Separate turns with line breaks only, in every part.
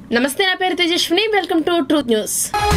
నమస్తే నా పేరు Tejaswini welcome to truth news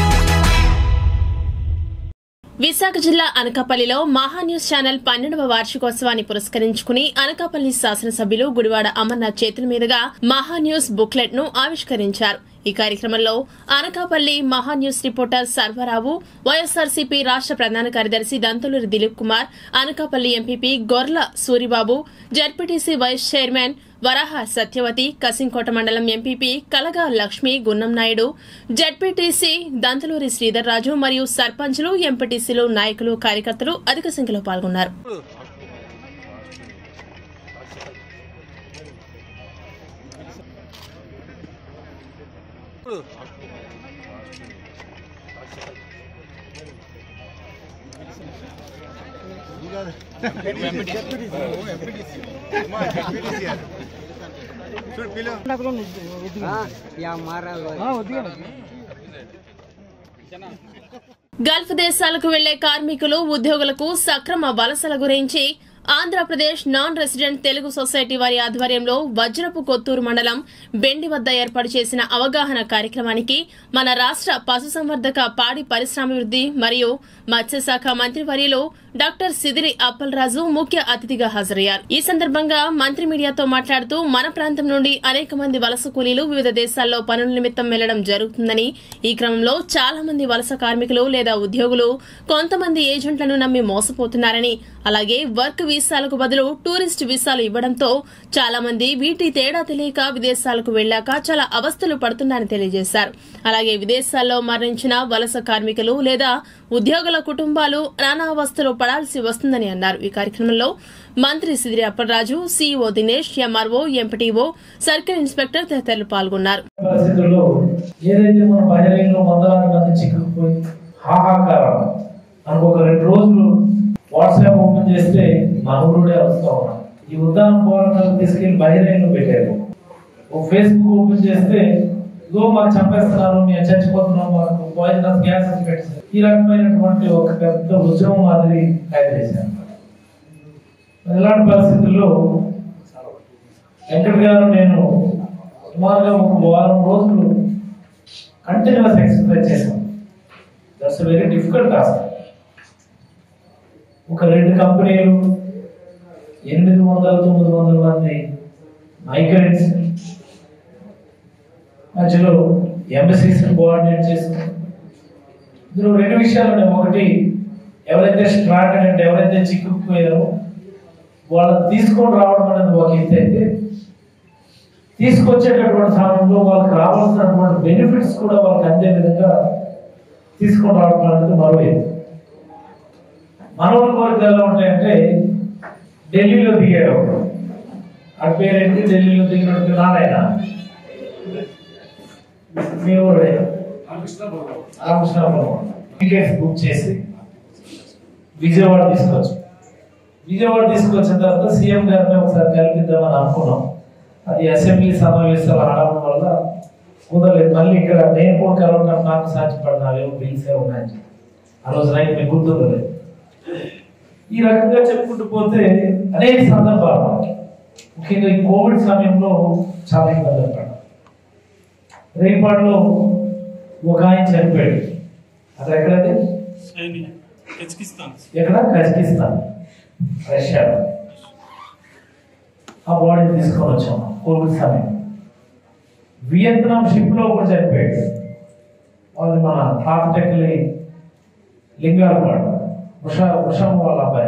Visakha జిల్లా అనకాపల్లిలో మహా న్యూస్ ఛానల్ పన్నెండవ వార్షికోత్సవాన్ని పురస్కరించుకుని అనకాపల్లి శాసనసభ్యులు గుడివాడ అమర్నాథ్ చేతుల మీదుగా మహా న్యూస్ బుక్లెట్ ను ఆవిష్కరించారు ఈ కార్యక్రమంలో అనకాపల్లి మహా న్యూస్ రిపోర్టర్ సర్వరావు వైఎస్ఆర్సీపీ రాష్ట్ర ప్రధాన కార్యదర్శి Dantuluri Dilip Kumar Anakapalli MPP Gorla Suribabu ZPTC vice chairman Varaha Satyavathi Kasimkota మండలం ఎంపీపీ కలగా లక్ష్మి గున్నం నాయుడు జడ్పీటీసీ దంతలూరి శ్రీధర్ రాజు మరియు సర్పంచ్లు ఎంపీటీసీలు నాయకులు కార్యకర్తలు అధిక సంఖ్యలో పాల్గొన్నారు
చూడు పిల్ల
యా మారాలి
గల్ఫ్ దేశాలకు వెళ్లే కార్మికులు ఉద్యోగులకు సక్రమ వలసల గురించి Andhra Pradesh non resident Telugu society వారి ఆధ్వర్యంలో వజ్రపు కొత్తూరు మండలం బెండి వద్ద ఏర్పాటు చేసిన అవగాహన కార్యక్రమానికి మన రాష్ట్ర పశుసంవర్ధక పాడి పరిశ్రమాభివృద్ది మరియు మత్స్యశాఖ మంత్రివర్యులు డాక్టర్ సిదిరి అప్పలరాజు ముఖ్య అతిథిగా హాజరయ్యారు ఈ సందర్భంగా మంత్రి మీడియాతో మాట్లాడుతూ మన ప్రాంతం నుండి అనేక మంది వలస కూలీలు వివిధ దేశాల్లో పనుల నిమిత్తం వెళ్లడం జరుగుతుందని ఈ క్రమంలో చాలా మంది వలస కార్మికులు లేదా ఉద్యోగులు కొంతమంది ఏజెంట్లను నమ్మి మోసపోతున్నారని అలాగే వర్క్ వీసాలకు బదులు టూరిస్ట్ వీసాలు ఇవ్వడంతో చాలా మంది వీటి తేడా తెలియక విదేశాలకు వెళ్లాక చాలా అవస్థలు పడుతున్నారని తెలియజేశారు అలాగే విదేశాల్లో మరణించిన వలస కార్మికులు లేదా ఉద్యోగుల కుటుంబాలు నానా అవస్థలు పడాల్సి వస్తుందని అన్నారు ఈ కార్యక్రమంలో మంత్రి Sidiri Appalaraju CEO Dinesh MRO MPTO circle inspector తదితరులు పాల్గొన్నారు
పరిస్థితుల్లో ఏదైతే మన బహిరంగంలో వందలాది మంది చిక్కుకుపోయి హాహాకారం మనకు ఒక రెండు రోజులు వాట్సాప్ ఓపెన్ చేస్తే మనవుడే వస్తా ఉన్నాం ఈ ఉద్దానం పోరాటాలు తీసుకెళ్లి బహిరంగంలో పెట్టారు ఒక ఫేస్బుక్ ఓపెన్ చేస్తే ఇగో మాకు చంపేస్తున్నారు మేము చచ్చిపోతున్నాం మాకు పాయిజనస్ గ్యాసెస్ పెట్టేసారు ఈ రకమైనటువంటి ఒక పెద్ద ఉద్యమం మాదిరి తయారు చేశారు మరి ఇలాంటి పరిస్థితుల్లో వెంకట గారు నేను సుమారుగా ఒక వారం రోజులు కంటిన్యూస్ ఎక్సర్సైజ్ చేశాను దట్స్ వెరీ డిఫికల్ట్ టాస్క్ ఒక రెండు కంపెనీలు ఎనిమిది వందల తొమ్మిది వందల మంది మైగ్రెంట్స్ మధ్యలో ఎంబసీస్ కోఆర్డినేట్ చేస్తాం ఇందులో రెండు విషయాలు ఉన్నాయి ఒకటి ఎవరైతే స్ట్రాంగ్ అంటే ఎవరైతే చిక్కుకుపోయారో వాళ్ళని తీసుకొని రావడం అనేది ఒక ఎత్తు అయితే తీసుకొచ్చేటటువంటి సమయంలో వాళ్ళకి రావాల్సినటువంటి బెనిఫిట్స్ కూడా వాళ్ళకి అందే విధంగా తీసుకొని రావడం అనేది మరో ఎత్తు మనోళ్ళ కోరిక ఎలా ఉంటాయంటే ఢిల్లీలో దిగాడు ఒకడు. ఆ పేరేంటి ఢిల్లీలో దిగినట్టు నారాయణ మీ ఊరే రామకృష్ణాపురం టికెట్స్ బుక్ చేసి విజయవాడ తీసుకొచ్చు విజయవాడ తీసుకొచ్చిన తర్వాత సీఎం గారిని ఒకసారి కల్పిద్దామని అనుకున్నాం అది అసెంబ్లీ సమావేశాలు ఆడడం వల్ల కుదరలేదు మళ్ళీ ఇక్కడ నేను కూడా కలవడం నాకు సాధ్యపడిన అవేవో బిల్స్ ఏ ఉన్నాయని చెప్పి. ఆ రోజు నైట్ మీకు గుర్తుండలేదు ఈ రకంగా చెప్పుకుంటూ పోతే అనేక సందర్భాలు ఉన్నాయి. ముఖ్యంగా ఈ కోవిడ్ సమయంలో చాలా ఇబ్బందులు పడ్డాం రేపాడులో ఒక ఆయన చనిపోయాడు అది ఎక్కడది ఎక్కడ కజకిస్తాన్ రష్యా ఆ బాడీని తీసుకొని వచ్చాం కోవిడ్ సమయం వియత్నాం షిప్ లో ఒకటి చనిపోయాడు వాళ్ళు మన పాతటెక్కలి లింగాల వాడు ఉషా ఉషాం వాళ్ళ అబ్బాయి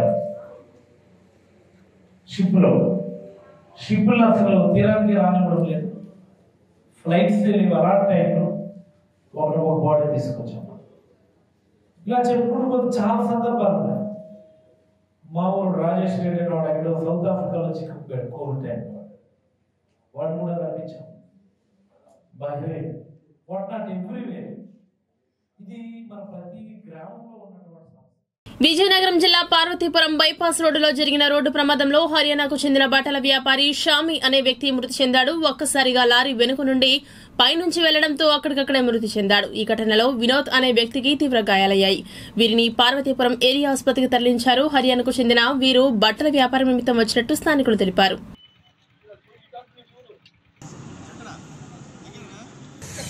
షిప్ లో షిప్లు అసలు తీరానికి రానివ్వడం లేదు ఫ్లైట్స్ అలాంటి టైంలో ఒకటి ఒక బాడీ తీసుకొచ్చాం ఇలా చెప్పుకుంటూ పోతే చాలా సందర్భాలు ఉన్నాయి మా ఊరు రాజేష్ రెడ్డి అని వాడు ఎక్కడో సౌత్ ఆఫ్రికాలో చిక్కుకుపోయాడు కోవిడ్ టైంలో వాడిని కూడా రప్పించాం బహ్రెయిన్ వాట్ నాట్ ఎవ్రీవేర్ ఇది మన ప్రతి గ్రామంలో ఉన్నటువంటి సమస్య
విజయనగరం జిల్లా పార్వతీపురం బైపాస్ రోడ్డులో జరిగిన రోడ్డు ప్రమాదంలో హర్యానాకు చెందిన బట్టల వ్యాపారి షామి అనే వ్యక్తి మృతి చెందాడు ఒక్కసారిగా లారీ వెనుక నుండి పైనుంచి వెళ్లడంతో అక్కడికక్కడే మృతి చెందాడు ఈ ఘటనలో వినోద్ అనే వ్యక్తికి తీవ్ర గాయాలయ్యాయి వీరిని పార్వతీపురం ఏరియా ఆసుపత్రికి తరలించారు హర్యానాకు చెందిన వీరు బట్టల వ్యాపారం నిమిత్తం వచ్చినట్టు స్థానికులు తెలిపారు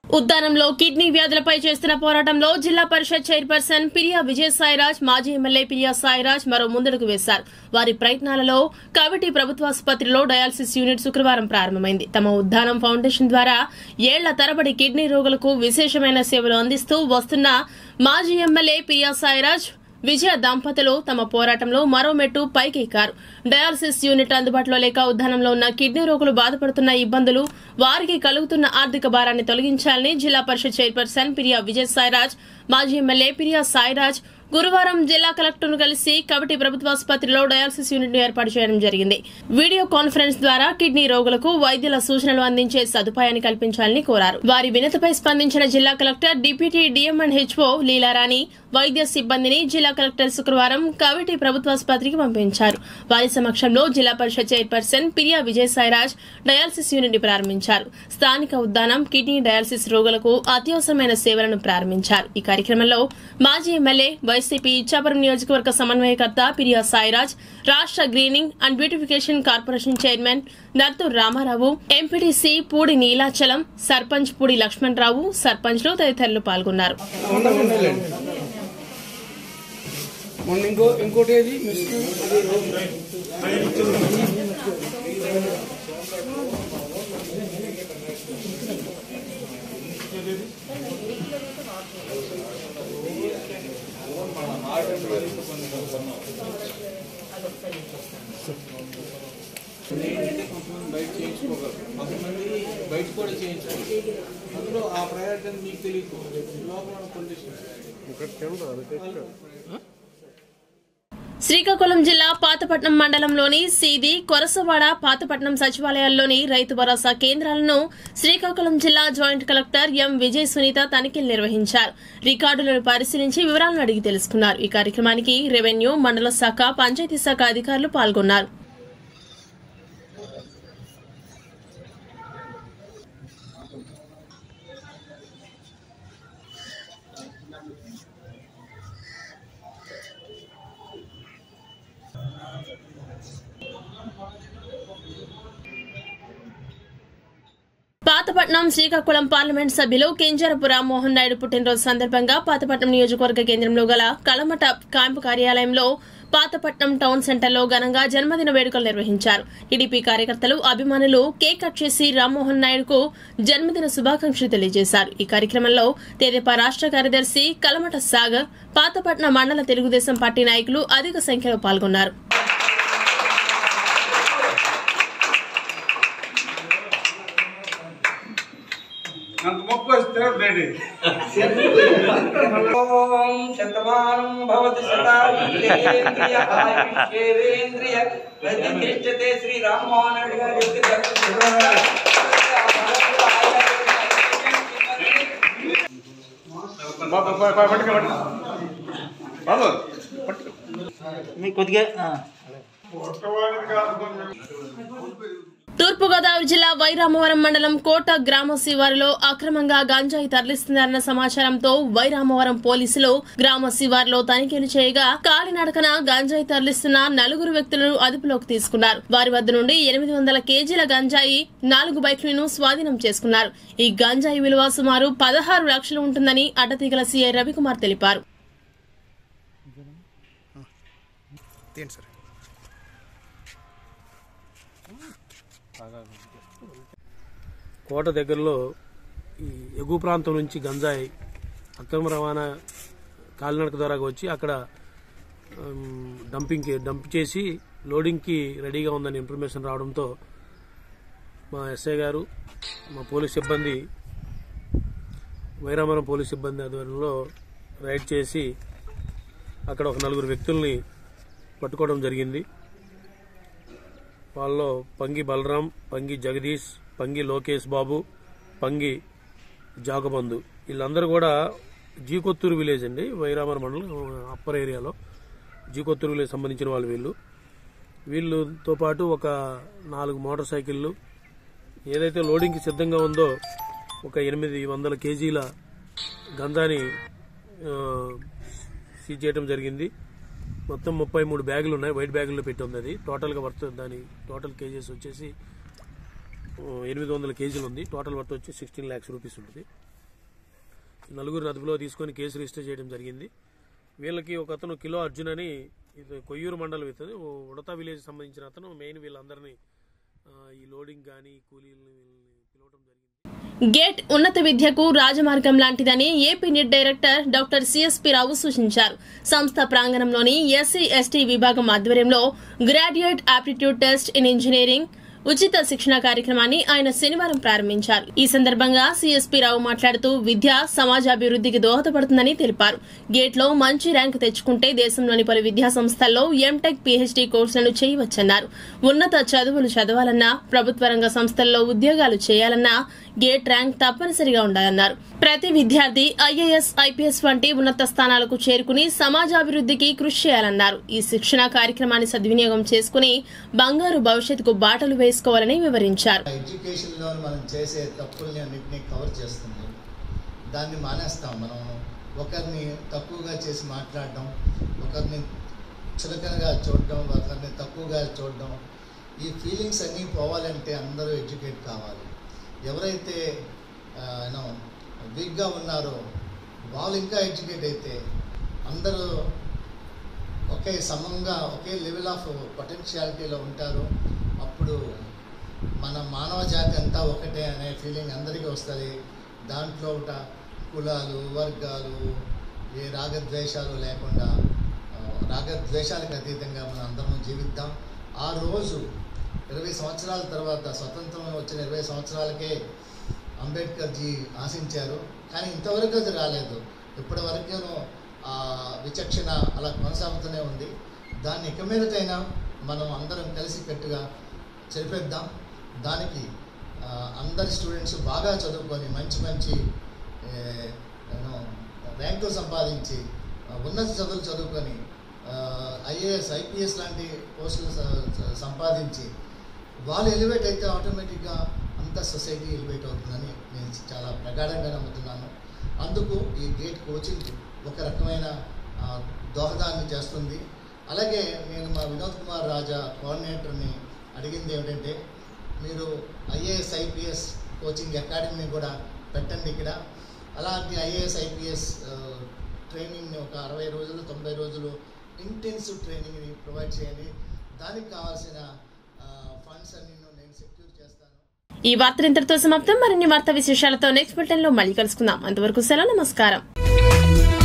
ఉద్దానంలో కిడ్నీ వ్యాధులపై చేస్తున్న పోరాటంలో జిల్లా పరిషత్ చైర్పర్సన్ పిరియా విజయసాయిరాజ్ మాజీ ఎమ్మెల్యే పిరియా సాయిరాజ్ మరో ముందడుగు వేశారు వారి ప్రయత్నాలలో కవిటి ప్రభుత్వాసుపత్రిలో డయాలసిస్ యూనిట్ శుక్రవారం ప్రారంభమైంది తమ ఉద్దానం ఫౌండేషన్ ద్వారా ఏళ్ల తరబడి కిడ్నీ రోగులకు విశేషమైన సేవలు అందిస్తూ వస్తున్న మాజీ ఎమ్మెల్యే పిరియా సాయిరాజ్ విజయ దంపతులు తమ పోరాటంలో మరో మెట్టు పైకి ఎక్కారు డయాలసిస్ యూనిట్ అందుబాటులో లేక ఉద్దానంలో ఉన్న కిడ్నీ రోగులు బాధపడుతున్న ఇబ్బందులు వారికి కలుగుతున్న ఆర్థిక భారాన్ని తొలగించాలని జిల్లా పరిషత్ చైర్పర్సన్ పిరియా విజయ్ సాయిరాజ్ మాజీ ఎమ్మెల్యే పిరియా సాయిరాజ్ గురువారం జిల్లా కలెక్టర్ను కలిసి కవిటి ప్రభుత్వాసుపత్రిలో డయాలసిస్ యూనిట్ ను ఏర్పాటు చేయడం జరిగింది వీడియో కాన్ఫరెన్స్ ద్వారా కిడ్నీ రోగులకు వైద్యుల సూచనలు అందించే సదుపాయాన్ని కల్పించాలని కోరారు వారి వినతిపై స్పందించిన జిల్లా collector deputy DM and HO Leelarani వైద్య సిబ్బందిని జిల్లా కలెక్టర్ శుక్రవారం కవిటి ప్రభుత్వాసుపత్రికి పంపించారు వారి సమక్షంలో జిల్లా Parishad chairperson Piriya Vijayasairaj dialysis unit ని ప్రారంభించారు స్థానిక ఉద్దానం కిడ్నీ డయాలసిస్ రోగులకు అత్యవసరమైన సేవలను ప్రారంభించారు ఈ కార్యక్రమంలో మాజీ ఎమ్మెల్యే వైసీపీ ఇచ్చాపురం నియోజకవర్గ సమన్వయకర్త పిరియా సాయిరాజ్ రాష్ట్ర greening and beautification corporation chairman Narthu Ramarao MPTC Pudi Neelachalam sarpanch Pudi Lakshmanarao సర్పంచ్లు తదితరులు పాల్గొన్నారు
మొన్న ఇంకో ఇంకోటి ఏది బయట చేయించుకోగలరు కొంతమంది బయట కూడా చేయించాలి అందులో ఆ ప్రయారిటీ మీకు తెలియదు లోపల కండిషన్
శ్రీకాకుళం జిల్లా పాతపట్నం మండలంలోని సీది కొరసవాడ పాతపట్నం సచివాలయాల్లోని రైతు భరోసా కేంద్రాలను శ్రీకాకుళం జిల్లా joint collector M Vijay Sunitha తనిఖీలు నిర్వహించారు రికార్డులను పరిశీలించి వివరాలను అడిగి తెలుసుకున్నారు ఈ కార్యక్రమానికి రెవెన్యూ మండల శాఖ పంచాయతీ శాఖ అధికారులు పాల్గొన్నారు పాతపట్నం శ్రీకాకుళం పార్లమెంట్ సభ్యులు కింజరపు రామ్మోహన్ నాయుడు పుట్టినరోజు సందర్భంగా పాతపట్నం నియోజకవర్గ కేంద్రంలో గల కలమట క్యాంపు కార్యాలయంలో పాతపట్నం టౌన్ సెంటర్లో ఘనంగా జన్మదిన వేడుకలు నిర్వహించారు టీడీపీ కార్యకర్తలు అభిమానులు కేక్ కట్ చేసి రామ్మోహన్ నాయుడుకు జన్మదిన శుభాకాంక్షలు తెలియజేశారు ఈ కార్యక్రమంలో తెదేపా రాష్ట్ర కార్యదర్శి కలమట సాగర్ పాతపట్నం మండల తెలుగుదేశం పార్టీ నాయకులు అధిక సంఖ్యలో పాల్గొన్నారు
అంత మొక్క వస్తే రెడీ
ఓం శతమానం భవతి శతాయుషేంద్రియ ఆయుష్యేంద్రియ ప్రతిష్టతే శ్రీ రామ్మోహన్ రెడ్డి గారి యొక్క
బాబు పట్టుకో పట్టుకో బాబు పట్టుకో
మీకు కొద్దిగా
తూర్పుగోదావరి జిల్లా వైరామవరం మండలం కోట గ్రామ శివారులో అక్రమంగా గంజాయి తరలిస్తున్నారన్న సమాచారంతో వైరామవరం పోలీసులు గ్రామ శివారులో తనిఖీలు చేయగా కాలినడకన గంజాయి తరలిస్తున్న నలుగురు వ్యక్తులను అదుపులోకి తీసుకున్నారు వారి వద్ద నుండి ఎనిమిది వందల కేజీల గంజాయి నాలుగు బైక్లను స్వాధీనం చేసుకున్నారు ఈ గంజాయి విలువ సుమారు పదహారు లక్షలు ఉంటుందని అడ్డతీగల సీఐ రవికుమార్ తెలిపారు
కోట దగ్గరలో ఈ ఎగువ ప్రాంతం నుంచి గంజాయి అక్రమ రవాణా కాలినడక ద్వారా వచ్చి అక్కడ ఉమ్, డంపింగ్కి డంప్ చేసి లోడింగ్కి రెడీగా ఉందని ఇన్ఫర్మేషన్ రావడంతో మా ఎస్ఐ గారు మా పోలీస్ సిబ్బంది వైరామరం పోలీస్ సిబ్బంది ఆధ్వర్యంలో రైడ్ చేసి అక్కడ ఒక నలుగురు వ్యక్తుల్ని పట్టుకోవడం జరిగింది వాళ్ళలో పంగి బలరాం పంగి జగదీష్ పంగి లోకేష్ బాబు పంగి జాగబంధు వీళ్ళందరూ కూడా జీకొత్తూరు విలేజ్ అండి వైరామర మండలం అప్పర్ ఏరియాలో జీకొత్తూరు విలేజ్ సంబంధించిన వాళ్ళు వీళ్ళు వీళ్ళతో పాటు ఒక నాలుగు మోటార్ సైకిళ్ళు ఏదైతే లోడింగ్కి సిద్ధంగా ఉందో ఒక ఎనిమిది వందల కేజీల గంధాని ఆ, సీజ్ చేయడం జరిగింది మొత్తం ముప్పై మూడు బ్యాగులు ఉన్నాయి వైట్ బ్యాగుల్లో పెట్టి ఉంది అది టోటల్గా వర్త్ దాని టోటల్ కేజెస్ వచ్చేసి ఆ, ఎనిమిది వందల కేజీలు ఉంది టోటల్ వర్త్ వచ్చి సిక్స్టీన్ ల్యాక్స్ రూపీస్ ఉంటుంది నలుగురిని అదుపులో తీసుకొని కేసు రిజిస్టర్ చేయడం జరిగింది వీళ్ళకి ఒక అతను కిలో అర్జున్ అని ఇది కొయ్యూరు మండలం ఇతను ఓ ఉడతా విలేజ్ సంబంధించిన అతను మెయిన్ వీళ్ళందరినీ ఆ, ఈ లోడింగ్ కానీ కూలీలని వీళ్ళని పిలవడం జరిగింది
గేట్ ఉన్నత విద్యకు రాజమార్గం లాంటిదని AP NIT director doctor CSP Rao సూచించారు సంస్థ ప్రాంగణంలోని ఎస్సీ ఎస్టీ విభాగం ఆధ్వర్యంలో graduate aptitude test in engineering ఉచిత శిక్షణ కార్యక్రమాన్ని ఆయన శనివారం ప్రారంభించారు ఈ సందర్భంగా సిఎస్పి రావు మాట్లాడుతూ విద్య సమాజాభివృద్ధికి దోహదపడుతుందని తెలిపారు గేట్లో మంచి ర్యాంక్ తెచ్చుకుంటే దేశంలోని పలు విద్యా సంస్థల్లో ఎంటెక్ పీహెచ్డీ కోర్సులను చేయవచ్చన్నారు ఉన్నత చదువులు చదవాలన్నా ప్రభుత్వ రంగ సంస్థల్లో ఉద్యోగాలు చేయాలన్నా గేట్ ర్యాంక్ తప్పనిసరిగా ఉండాలన్నారు ప్రతి విద్యార్థి ఐఏఎస్ ఐపీఎస్ వంటి ఉన్నత స్థానాలకు చేరుకుని సమాజాభివృద్ధికి కృషి చేయాలన్నారు ఈ శిక్షణ కార్యక్రమాన్ని సద్వినియోగం చేసుకుని బంగారు భవిష్యత్తుకు బాటలు వేసుకోవాలని వివరించారు
ఎడ్యుకేషన్లో మనం చేసే తప్పుల్ని అన్నింటినీ కవర్ చేస్తుంది దాన్ని మానేస్తాం మనం ఒకరిని తక్కువగా చేసి మాట్లాడడం ఒకరిని చులకనగా చూడడం ఒకరిని తక్కువగా చూడడం ఈ ఫీలింగ్స్ అన్నీ పోవాలంటే అందరూ ఎడ్యుకేట్ కావాలి ఎవరైతే యూనో వీక్గా ఉన్నారో వాళ్ళు ఇంకా ఎడ్యుకేట్ అయితే అందరూ ఒకే సమంగా ఒకే లెవెల్ ఆఫ్ పొటెన్షియాలిటీలో ఉంటారు అప్పుడు మన మానవ జాతి అంతా ఒకటే అనే ఫీలింగ్ అందరికీ వస్తుంది దాంట్లో ఒక కులాలు వర్గాలు ఏ రాగద్వేషాలు లేకుండా ఆ, రాగద్వేషాలకు అతీతంగా మనం అందరం జీవిద్దాం ఆ రోజు ఇరవై సంవత్సరాల తర్వాత స్వతంత్రం వచ్చిన ఇరవై సంవత్సరాలకే అంబేద్కర్ జీ ఆశించారు కానీ ఇంతవరకు అది రాలేదు ఇప్పటి వరకేనో ఆ విచక్షణ అలా కొనసాగుతూనే ఉంది దాన్ని ఇక మీదటైనా మనం అందరం కలిసికట్టుగా చెరిపేద్దాం దానికి ఆ, అందరి స్టూడెంట్స్ బాగా చదువుకొని మంచి మంచి ఏ, యూనో, ర్యాంకులు సంపాదించి ఆ, ఉన్నత చదువులు చదువుకొని ఐఏఎస్ ఐపీఎస్ లాంటి పోస్టులు స- స- సంపాదించి వాళ్ళు ఎలివేట్ అయితే ఆటోమేటిక్గా అంత సొసైటీ ఎలివేట్ అవుతుందని నేను చాలా ప్రగాఢంగా నమ్ముతున్నాను అందుకు ఈ గేట్ కోచింగ్ ఒక రకమైన ఆ, దోహదాన్ని చేస్తుంది అలాగే నేను మా వినోద్ కుమార్ రాజా కోఆర్డినేటర్ని అడిగింది ఏమిటంటే మీరు ఐఏఎస్ ఐపీఎస్ కోచింగ్ అకాడమీ కూడా పెట్టండి ఇక్కడ అలాంటి ఐఏఎస్ ఐపీఎస్ ట్రైనింగ్ని ఒక అరవై రోజులు తొంభై రోజులు ఇంటెన్సివ్ ట్రైనింగ్ని ప్రొవైడ్ చేయండి దానికి కావాల్సిన ఫండ్స్ అన్ని నేను సెక్యూర్ చేస్తాను
ఈ వార్తలు ఇంతటితో సమాప్తం మరిన్ని వార్తా విశేషాలతో నెక్స్ట్ బులెటిన్ లో మళ్ళీ కలుసుకుందాం అంతవరకు సెలవు నమస్కారం